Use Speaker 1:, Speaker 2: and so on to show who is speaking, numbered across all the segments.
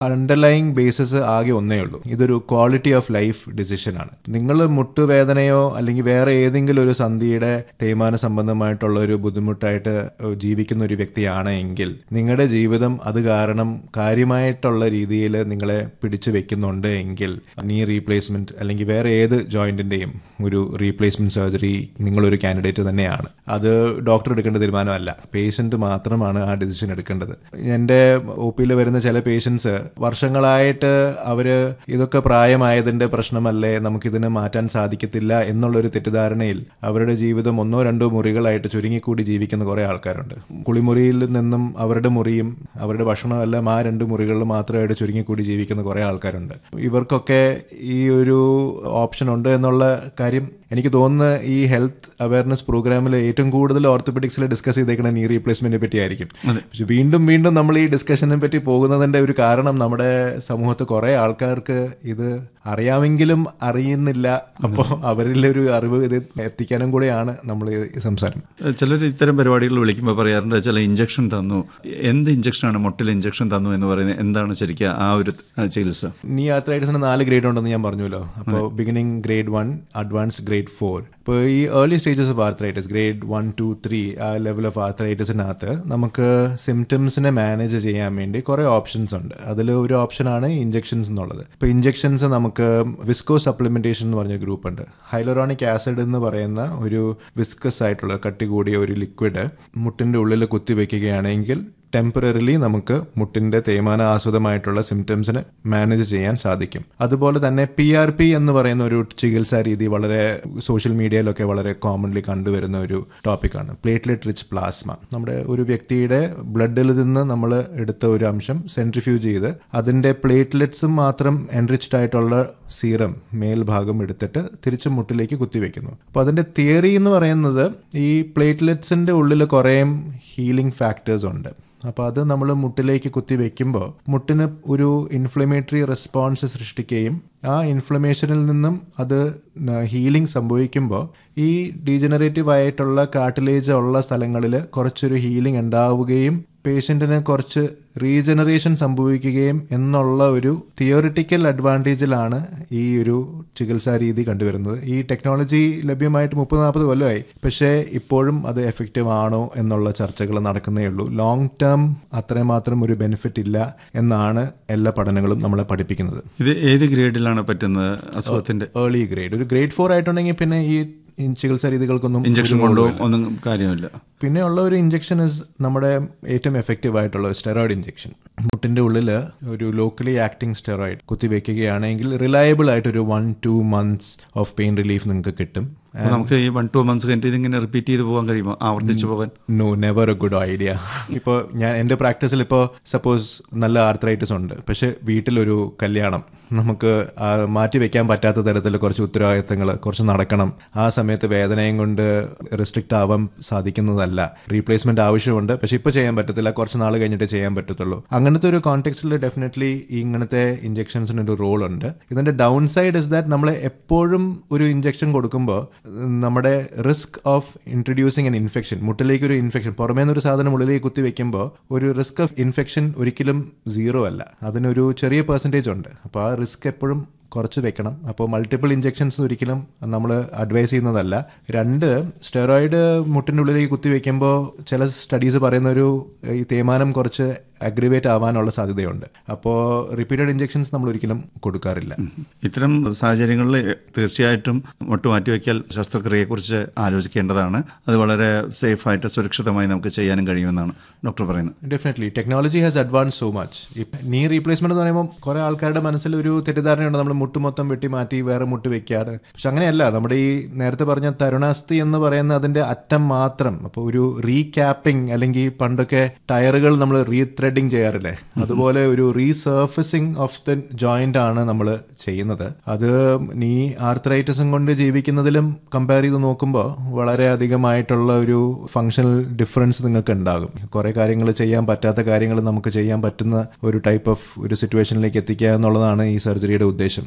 Speaker 1: Underlying basis ആകെ ഒന്നേ ഉള്ളൂ ഇതൊരു ക്വാളിറ്റി ഓഫ് ലൈഫ് ഡിസിഷനാണ് നിങ്ങൾ മുട്ടുവേദനയോ അല്ലെങ്കിൽ വേറെ ഏതെങ്കിലും ഒരു സന്ധിയുടെ തേയ്മാന സംബന്ധമായിട്ടുള്ള ഒരു ബുദ്ധിമുട്ടായിട്ട് ജീവിക്കുന്ന ഒരു വ്യക്തിയാണ് എങ്കിൽ നിങ്ങളുടെ ജീവിതം അത് കാരണം കാര്യമായിട്ടുള്ള രീതിയിൽ നിങ്ങളെ പിടിച്ചു വെക്കുന്നുണ്ട് എങ്കിൽ നീ റീപ്ലേസ്മെന്റ് അല്ലെങ്കിൽ വേറെ ഏത് ജോയിന്റിന്റെയും ഒരു റീപ്ലേസ്മെന്റ് സർജറി നിങ്ങളൊരു കാൻഡിഡേറ്റ് തന്നെയാണ് അത് ഡോക്ടർ എടുക്കേണ്ട തീരുമാനമല്ല പേഷ്യന്റ് മാത്രമാണ് ആ ഡിസിഷൻ എടുക്കേണ്ടത് എൻ്റെ ഒ പിയിൽ വരുന്ന ചില പേഷ്യൻസ് വർഷങ്ങളായിട്ട് അവര് ഇതൊക്കെ പ്രായമായതിന്റെ പ്രശ്നമല്ലേ നമുക്കിതിനെ മാറ്റാൻ സാധിക്കത്തില്ല എന്നുള്ളൊരു തെറ്റിദ്ധാരണയിൽ അവരുടെ ജീവിതം ഒന്നോ രണ്ടോ മുറികളായിട്ട് ചുരുങ്ങിക്കൂടി ജീവിക്കുന്ന കുറേ ആൾക്കാരുണ്ട് കുളിമുറിയിൽ നിന്നും അവരുടെ മുറിയും അവരുടെ ഭക്ഷണമെല്ലാം ആ രണ്ട് മുറികളിൽ മാത്രമായിട്ട് ചുരുങ്ങിക്കൂടി ജീവിക്കുന്ന കുറേ ആൾക്കാരുണ്ട് ഇവർക്കൊക്കെ ഈ ഒരു ഓപ്ഷൻ ഉണ്ട് എന്നുള്ള കാര്യം എനിക്ക് തോന്നുന്നു ഈ ഹെൽത്ത് അവയർനെസ് പ്രോഗ്രാമിൽ ഏറ്റവും കൂടുതൽ ഓർത്തോപെഡിക്സിൽ ഡിസ്കസ് ചെയ്തേക്കുന്ന നീ റീപ്ലേസ്മെന്റിനെ പറ്റി ആയിരിക്കും പക്ഷെ വീണ്ടും വീണ്ടും നമ്മൾ ഈ ഡിസ്കഷനെ പറ്റി പോകുന്നതിന്റെ ഒരു കാരണം നമ്മുടെ സമൂഹത്ത് കുറെ ആൾക്കാർക്ക് ഇത് അറിയാമെങ്കിലും അറിയുന്നില്ല അപ്പോൾ അവരിൽ ഒരു അറിവ് ഇത് എത്തിക്കാനും കൂടെയാണ് നമ്മൾ ഈ സംസാരം
Speaker 2: ചിലർ ഇത്തരം പരിപാടികൾ വിളിക്കുമ്പോൾ പറയാറുണ്ട് ചില ഇഞ്ചക്ഷൻ തന്നു എന്ത് ഇഞ്ചക്ഷനാണ് മുട്ടിൽ ഇഞ്ചക്ഷൻ തന്നു എന്ന് പറയുന്നത് എന്താണ് ശരിക്കും ആ ഒരു ആ, ചികിത്സ
Speaker 1: നീ ആർത്രൈറ്റിസിന് നാല് ഗ്രേഡ് ഉണ്ടെന്ന് ഞാൻ പറഞ്ഞല്ലോ അപ്പോൾ beginning grade one advanced grade four ഇപ്പോൾ ഈ early stages of arthritis grade one two three ആ ലെവൽ ഓഫ് ആർത്രൈറ്റിസിനകത്ത് നമുക്ക് സിംറ്റംസിനെ മാനേജ് ചെയ്യാൻ വേണ്ടി കുറേ ഓപ്ഷൻസ് ഉണ്ട് അതിൽ ഒരു ഓപ്ഷനാണ് ഇഞ്ചെക്ഷൻസ് എന്നുള്ളത് ഇപ്പോൾ ഇഞ്ചെക്ഷൻസ് നമുക്ക് വിസ്കോ സപ്ലിമെന്റേഷൻ എന്ന് പറഞ്ഞ ഗ്രൂപ്പ് ഉണ്ട് ഹൈലോറോണിക് ആസിഡ് എന്ന് പറയുന്ന ഒരു വിസ്കസ് ആയിട്ടുള്ള കട്ടി കൂടിയ ഒരു ലിക്വിഡ് മുട്ടിൻ്റെ ഉള്ളിൽ കുത്തിവെക്കുകയാണെങ്കിൽ ടെമ്പററിലി നമുക്ക് മുട്ടിന്റെ തേയ്മാന ആസ്വദമായിട്ടുള്ള സിംറ്റംസിന് മാനേജ് ചെയ്യാൻ സാധിക്കും അതുപോലെ തന്നെ പി ആർ പി എന്ന് പറയുന്ന ഒരു ചികിത്സാ രീതി വളരെ സോഷ്യൽ മീഡിയയിലൊക്കെ വളരെ കോമൺലി കണ്ടുവരുന്ന ഒരു ടോപ്പിക്കാണ് പ്ലേറ്റ്ലെറ്റ് റിച്ച് പ്ലാസ്മ നമ്മുടെ ഒരു വ്യക്തിയുടെ ബ്ലഡിൽ നിന്ന് നമ്മൾ എടുത്ത ഒരു അംശം സെൻട്രിഫ്യൂജ് ചെയ്ത് അതിന്റെ പ്ലേറ്റ്ലെറ്റ്സും മാത്രം എൻറിച്ച്ഡ് ആയിട്ടുള്ള സീറം മേൽഭാഗം എടുത്തിട്ട് തിരിച്ച് മുട്ടിലേക്ക് കുത്തിവെക്കുന്നു അപ്പോൾ അതിന്റെ തിയറി എന്ന് പറയുന്നത് ഈ പ്ലേറ്റ്ലെറ്റ്സിന്റെ ഉള്ളിൽ കുറേ ഹീലിംഗ് ഫാക്ടേഴ്സ് ഉണ്ട് അപ്പോൾ അത് നമ്മൾ മുട്ടിലേക്ക് കുത്തി വെക്കുമ്പോൾ മുട്ടിന് ഒരു ഇൻഫ്ലമേറ്ററി റെസ്പോൺസ് സൃഷ്ടിക്കുകയും ആ ഇൻഫ്ലമേഷനിൽ നിന്നും അത് ഹീലിംഗ് സംഭവിക്കുമ്പോൾ ഈ ഡീജനറേറ്റീവ് ആയിട്ടുള്ള കാട്ടിലേജ് ഉള്ള സ്ഥലങ്ങളിൽ കുറച്ചൊരു ഹീലിംഗ് ഉണ്ടാവുകയും പേഷ്യൻറ്റിന് കുറച്ച് റീജനറേഷൻ സംഭവിക്കുകയും എന്നുള്ള ഒരു തിയോറിറ്റിക്കൽ അഡ്വാൻറ്റേജിലാണ് ഈ ഒരു ചികിത്സാ രീതി കണ്ടുവരുന്നത് ഈ ടെക്നോളജി ലഭ്യമായിട്ട് മുപ്പത് നാൽപ്പത് കൊല്ലമായി പക്ഷേ ഇപ്പോഴും അത് എഫക്റ്റീവ് ആണോ എന്നുള്ള ചർച്ചകൾ നടക്കുന്നേ ഉള്ളൂ ലോങ് ടേം അത്രമാത്രം ഒരു ബെനിഫിറ്റ് ഇല്ല എന്നാണ് എല്ലാ പഠനങ്ങളും നമ്മളെ പഠിപ്പിക്കുന്നത്
Speaker 2: ഇത് ഏത് ഗ്രേഡിലാണ് പറ്റുന്നത് അസുഖത്തിന്റെ
Speaker 1: ഏർലി ഗ്രേഡ് ഒരു ഗ്രേഡ് ഫോർ ആയിട്ടുണ്ടെങ്കിൽ പിന്നെ ഈ ഈ ചികിത്സാ രീതികൾക്കൊന്നും
Speaker 2: ഇഞ്ചക്ഷൻ
Speaker 1: ഒരു
Speaker 2: കൊണ്ടോ
Speaker 1: റോളും ഇല്ല.
Speaker 2: ഒന്നും കാര്യമില്ല
Speaker 1: പിന്നെ ഉള്ള ഒരു ഇഞ്ചക്ഷൻ ഇസ് നമ്മുടെ ഏറ്റവും എഫക്റ്റീവ് ആയിട്ടുള്ള സ്റ്റെറോയിഡ് ഇഞ്ചക്ഷൻ മുട്ടിന്റെ ഉള്ളിൽ ഒരു ലോക്കലി ആക്ടിങ് സ്റ്റെറോയിഡ് കുത്തിവെക്കുകയാണെങ്കിൽ റിലയബിൾ ആയിട്ട് ഒരു one two months of pain relief നിങ്ങൾക്ക് കിട്ടും
Speaker 2: അപ്പൊ നമുക്ക് ഈ വൺ ടു മന്ത്സ് കഴിഞ്ഞിട്ട് ഇതിങ്ങനെ റിപ്പീറ്റ് ചെയ്ത് പോകാൻ കഴിയുമോ ആവർത്തിച്ച് പോകാൻ
Speaker 1: no never a good idea ഇപ്പോൾ ഞാൻ എൻ്റെ പ്രാക്ടീസിൽ ഇപ്പോൾ സപ്പോസ് നല്ല ആർത്രൈറ്റിസ് ഉണ്ട് പക്ഷെ വീട്ടിലൊരു കല്യാണം നമുക്ക് ആ, മാറ്റി വെക്കാൻ പറ്റാത്ത തരത്തിൽ കുറച്ച് ഉത്തരവാദിത്തങ്ങൾ കുറച്ച് നടക്കണം ആ സമയത്ത് വേദനയും കൊണ്ട് റെസ്ട്രിക്റ്റ് ആവാൻ സാധിക്കുന്നതല്ല റീപ്ലേസ്മെന്റ് ആവശ്യമുണ്ട് പക്ഷെ ഇപ്പോൾ ചെയ്യാൻ പറ്റത്തില്ല കുറച്ച് നാൾ കഴിഞ്ഞിട്ട് ചെയ്യാൻ പറ്റത്തുള്ളൂ അങ്ങനത്തെ ഒരു കോണ്ടെക്സ്റ്റിൽ ഡെഫിനറ്റ്ലി ഇങ്ങനത്തെ ഇഞ്ചെക്ഷൻസിന് ഒരു റോൾ ഉണ്ട് ഇതിന്റെ ഡൗൺ സൈഡ് ഇസ് ദാറ്റ് നമ്മൾ എപ്പോഴും ഒരു ഇഞ്ചെക്ഷൻ കൊടുക്കുമ്പോൾ നമ്മുടെ risk of introducing an infection മുട്ടിലേക്ക് ഒരു ഇൻഫെക്ഷൻ പുറമേ നിന്ന് ഒരു സാധനം ഉള്ളിലേക്ക് കുത്തി വെക്കുമ്പോൾ ഒരു റിസ്ക് ഓഫ് ഇൻഫെക്ഷൻ ഒരിക്കലും സീറോ അല്ല അതിനൊരു ചെറിയ പെർസെൻറ്റേജ് ഉണ്ട് അപ്പോൾ ആ റിസ്ക് എപ്പോഴും കുറച്ച് വെക്കണം അപ്പോൾ മൾട്ടിപ്പിൾ ഇഞ്ചെക്ഷൻസ് ഒരിക്കലും നമ്മൾ അഡ്വൈസ് ചെയ്യുന്നതല്ല രണ്ട് സ്റ്റെറോയിഡ് മുട്ടിൻ്റെ ഉള്ളിലേക്ക് കുത്തി വെക്കുമ്പോൾ ചില സ്റ്റഡീസ് പറയുന്ന ഒരു ഈ തേയ്മാനം കുറച്ച് അഗ്രിവേറ്റ് ആവാനുള്ള സാധ്യതയുണ്ട് അപ്പോൾ റിപ്പീറ്റഡ് ഇഞ്ചെക്ഷൻസ് നമ്മൾ ഒരിക്കലും കൊടുക്കാറില്ല
Speaker 2: ഇത്തരം സാഹചര്യങ്ങളിൽ തീർച്ചയായിട്ടും മുട്ട് മാറ്റിവെക്കൽ ശസ്ത്രക്രിയയെക്കുറിച്ച് ആലോചിക്കേണ്ടതാണ് അത് വളരെ സേഫായിട്ട് സുരക്ഷിതമായി നമുക്ക് ചെയ്യാനും കഴിയുമെന്നാണ് ഡോക്ടർ പറയുന്നത്
Speaker 1: definitely technology has advance so much knee replacement എന്ന് പറയുമ്പോൾ കുറെ ആൾക്കാരുടെ മനസ്സിൽ ഒരു തെറ്റിദ്ധാരണയുണ്ട് നമ്മൾ മുട്ട് മൊത്തം വെട്ടി മാറ്റി വേറെ മുട്ട് വെക്കാറ് പക്ഷെ അങ്ങനെയല്ല നമ്മുടെ ഈ നേരത്തെ പറഞ്ഞ തരുണാസ്ഥി എന്ന് പറയുന്ന അതിന്റെ അറ്റം മാത്രം അപ്പോൾ ഒരു റീക്യാപ്പിംഗ് അല്ലെങ്കിൽ പണ്ടൊക്കെ ടയറുകൾ നമ്മൾ റീത്രെഡിങ് ചെയ്യാറില്ലേ അതുപോലെ ഒരു റീസർഫസിങ് ഓഫ് ദ ജോയിന്റ് ആണ് നമ്മൾ ചെയ്യുന്നത് അത് നീ ആർത്രൈറ്റിസും കൊണ്ട് ജീവിക്കുന്നതിലും കമ്പയർ ചെയ്ത് നോക്കുമ്പോൾ വളരെ അധികമായിട്ടുള്ള ഒരു ഫങ്ഷണൽ ഡിഫറൻസ് നിങ്ങൾക്ക് ഉണ്ടാകും കുറെ കാര്യങ്ങൾ ചെയ്യാൻ പറ്റാത്ത കാര്യങ്ങൾ നമുക്ക് ചെയ്യാൻ പറ്റുന്ന ഒരു ടൈപ്പ് ഓഫ് ഒരു സിറ്റുവേഷനിലേക്ക് എത്തിക്കുക എന്നുള്ളതാണ് ഈ സർജറിയുടെ ഉദ്ദേശം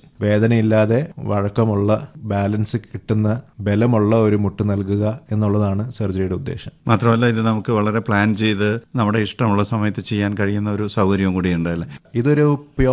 Speaker 1: വേദനയില്ലാതെ വഴക്കമുള്ള ബാലൻസ് കിട്ടുന്ന ബലമുള്ള ഒരു മുട്ട് നൽകുക എന്നുള്ളതാണ് സർജറിയുടെ ഉദ്ദേശം
Speaker 2: മാത്രമല്ല ഇത് നമുക്ക് വളരെ പ്ലാൻ ചെയ്ത് നമ്മുടെ ഇഷ്ടമുള്ള സമയത്ത് ചെയ്യാൻ കഴിയുന്ന ഒരു സൗകര്യവും കൂടിയുണ്ട് അല്ലേ
Speaker 1: ഇതൊരു